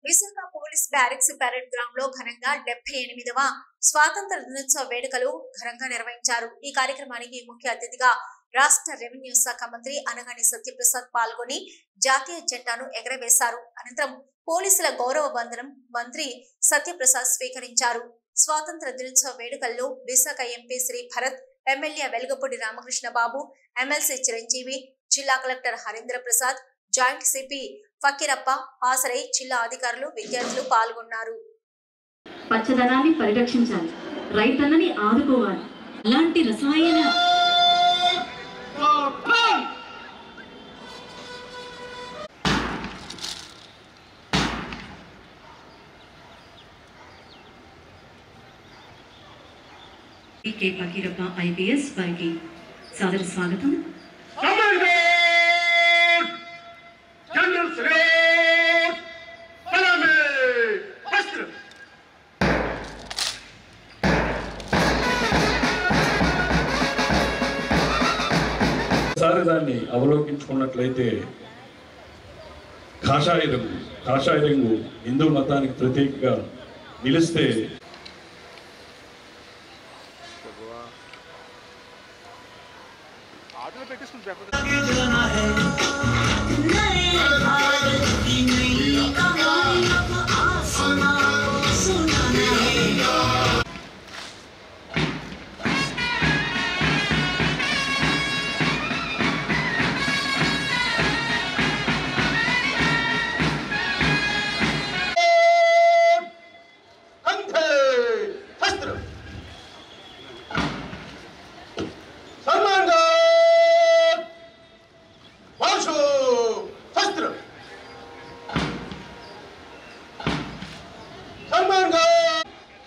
Visakha police barracks parade ground లో ఘనంగా డెబ్బై ఎనిమిదవ స్వాతంత్ర దినోత్సవ వేడుకలు ఘనంగా నిర్వహించారు ఈ కార్యక్రమానికి ముఖ్య అతిథిగా రాష్ట్ర రెవెన్యూ శాఖ మంత్రి అనగాని సత్యప్రసాద్ పాల్గొని జాతీయ జెండాను ఎగరవేశారు అనంతరం పోలీసుల గౌరవ వందనం మంత్రి సత్యప్రసాద్ స్వీకరించారు స్వాతంత్ర దినోత్సవ వేడుకల్లో Visakha MP Shri Bharat MLA Velagapudi Ramakrishna Babu MLC Chiranjeevi జిల్లా collector Harindra Prasad joint CP Fakirappa హాజరై జిల్లా అధికారులు విద్యార్థులు పాల్గొన్నారు పచ్చదనాన్ని పరిరక్షించాలి రైతన్నని ఆదుకోవాలి అలాంటి రసాయన కే ఫకీరప్ప ఐపీఎస్ వారికి సాదర స్వాగతం Commandant! General Salute! Salame! Astra! ఒకసారి దాన్ని అవలోకించుకున్నట్లయితే కాషాయ రంగు కాషాయ రంగు హిందూ మతానికి ప్రతీకగా నిలిస్తే Ante! Astra! Commandant! Marshal! Astra! Commandant!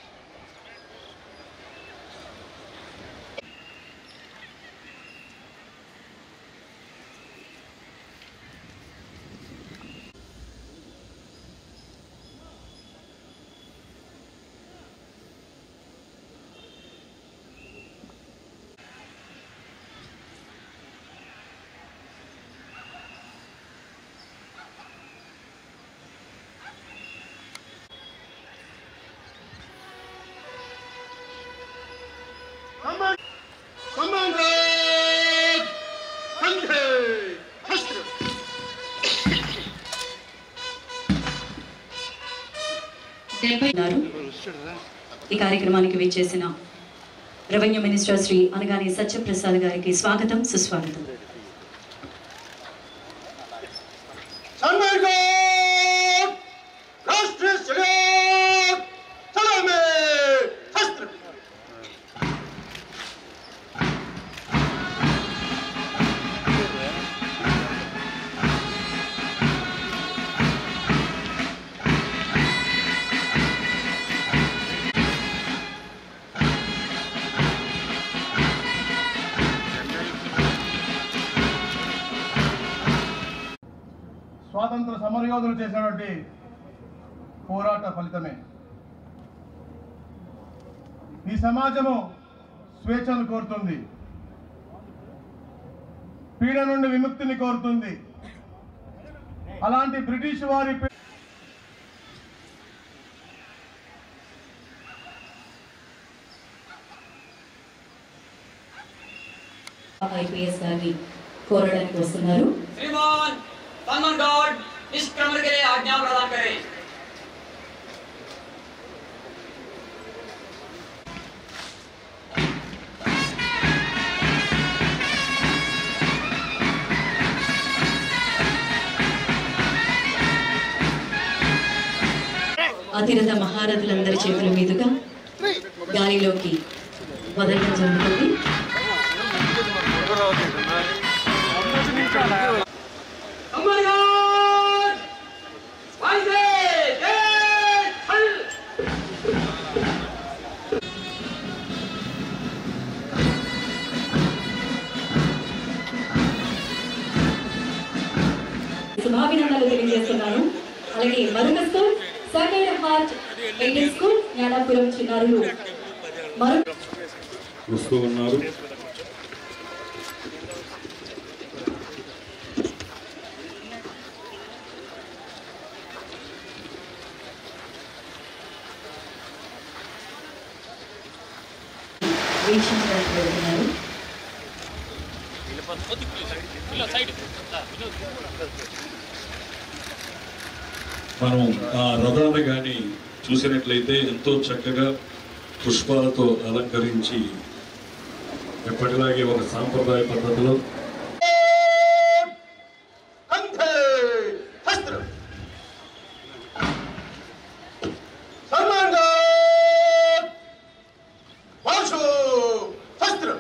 Command! Commandant! Ante! Astra! ఉన్నారు. ఈ కార్యక్రమానికి విచ్చేసిన రెవెన్యూ మినిస్టర్ శ్రీ అనగాని సత్యప్రసాద్ గారికి స్వాగతం సుస్వాగతం Commandant! Rastre Salute! Salame! Astra! స్వాతంత్ర సమరయోధులు చేసినటువంటి పోరాట ఫలితమే ఈ సమాజము స్వేచ్ఛను కోరుతుంది పీడ నుండి విముక్తిని కోరుతుంది అలాంటి బ్రిటిష్ వారి పీ- ఐపీఎస్ గారిని కోరడానికి వస్తున్నారు श्रीमान सलमान गौड़ इस क्रम के लिए आज्ञा प्रदान करें అతిరథ మహారథులందరి చేతుల మీదుగా గాలిలోకి వదలడం జరుగుతుంది सलमान गौड़ वंदे जय हल శుభాభినందనలు తెలియజేస్తున్నాను అలాగే మరొక school Sacred Heart Indian school Gnanapuram చిన్నారులు మరొక వస్తూ ఉన్నారు వీక్షించడానికి వెళ్తున్నారు మనం ఆ రథాన్ని కానీ చూసినట్లయితే ఎంతో చక్కగా పుష్పాలతో అలంకరించి ఎప్పటిలాగే ఒక సాంప్రదాయ పద్ధతిలో అంతే హస్త్రం సల్మాన్ ఖాన్ వాషు హస్త్రం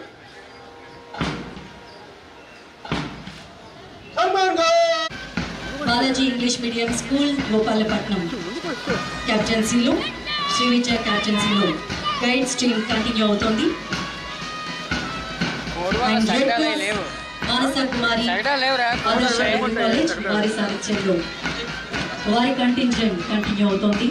Salman Khan Balaji English medium school Gopalapatnam క్యాప్టెన్సీలో శ్రీవిద్య క్యాప్టెన్సీలో గైడ్ స్ట్రీమ్ కంటిన్యూ అవుతోంది And red cross, Manasa Kumari Adarsha degree college వారి సాహిత్యంలో వారి కంటింజెంట్ కంటిన్యూ అవుతోంది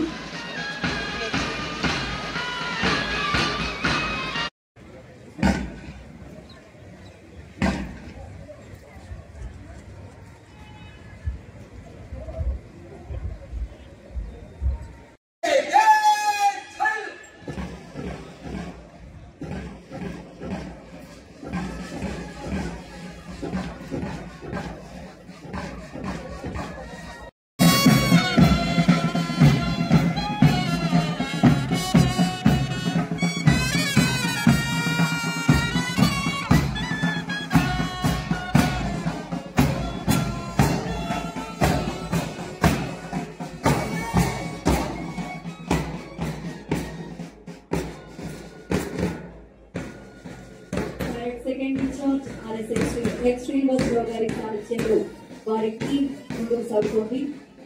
second in charge RS extreme extreme బస్ గారి సారథ్యంలో వారి టీం ముందుకు సాగుతోంది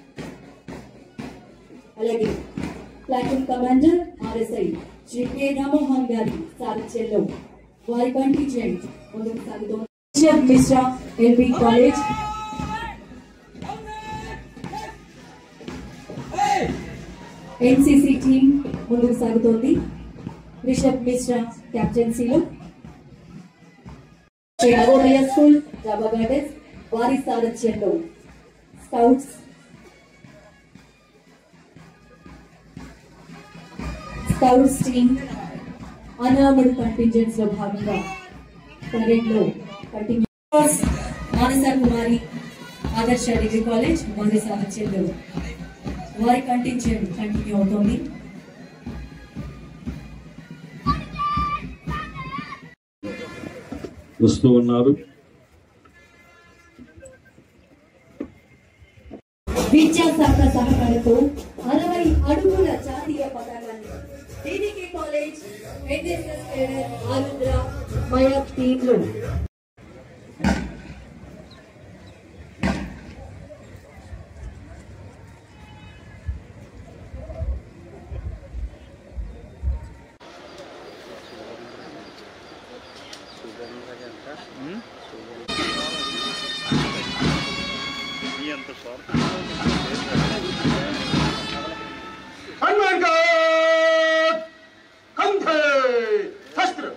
అలాగే platoon commander RSI Shri K Ramohan గారి సారథ్యంలో వారి కంటింజెంట్ ముందుకు సాగుతోంది Rishabh Mishra LB college NCC team ముందుకు సాగుతోంది రిషబ్ మిశ్రా క్యాప్టెన్సీలో శ్రీ నవోదయ స్కూల్ రాబా గార్డెన్స్ వారి సారథ్యంలో స్కౌట్స్ స్కౌట్స్ టీమ్ అనామడ్ కంటింజెంట్స్ లో భాగంగా పరేడ్ లో కంటిన్యూ మానస కుమారి ఆదర్శ డిగ్రీ కాలేజ్ వారి సారథ్యంలో వారి కంటింజెంట్ కంటిన్యూ అవుతోంది వస్తూ ఉన్నారు విద్యాశాఖ సహకారంతో అరవై అడుగుల జాతీయ పతాకాన్ని TDK college NSS cadre Arudra మయక్ టీంలు సల్మాన్ ఖాన్ అంతే హస్త్రం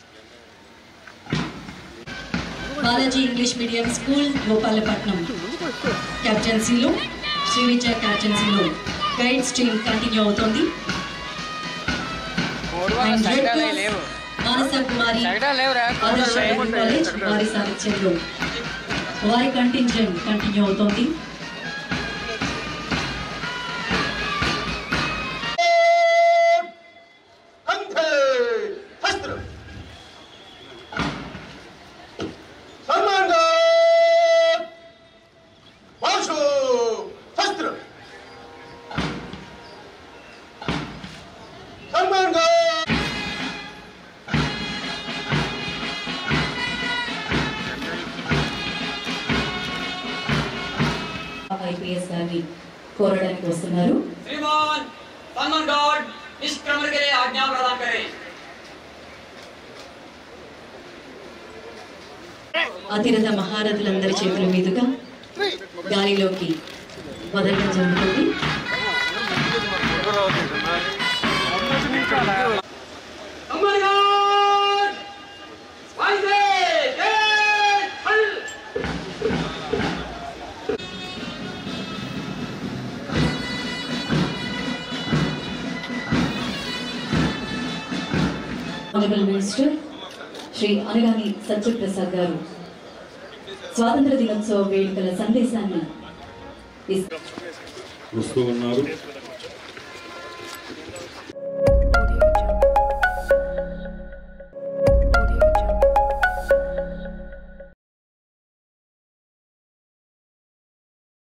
Balaji English medium school Gopalapatnam క్యాప్టెన్సీలో శ్రీవిద్య క్యాప్టెన్సీలో గైడ్ స్ట్రీమ్ కంటిన్యూ అవుతోంది And red cross, Manasa Kumari Adarsha degree college వారి సారథ్యంలో వారి కంటింజెంట్ కంటిన్యూ అవుతోంది అంతే హస్త్రం సల్మాన్ ఖాన్ వాషు హస్త్రం సల్మాన్ ఖాన్ ఐపీఎస్ గారిని కోరడానికి వస్తున్నారు श्रीमान सलमान गॉड इस क्रमण के लिए आज्ञा प्रदान करें అతిరథ మహారథులందరి చేతుల మీదుగా గాలిలోకి వదలడం జరుగుతుంది सलमान गॉड वाइसे जय हल ఆనరబుల్ మినిస్టర్ శ్రీ అనగాని సత్యప్రసాద్ గారు స్వాతంత్ర దినోత్సవ వేడుకల సందేశాన్ని ఇస్తారు వస్తూ ఉన్నారు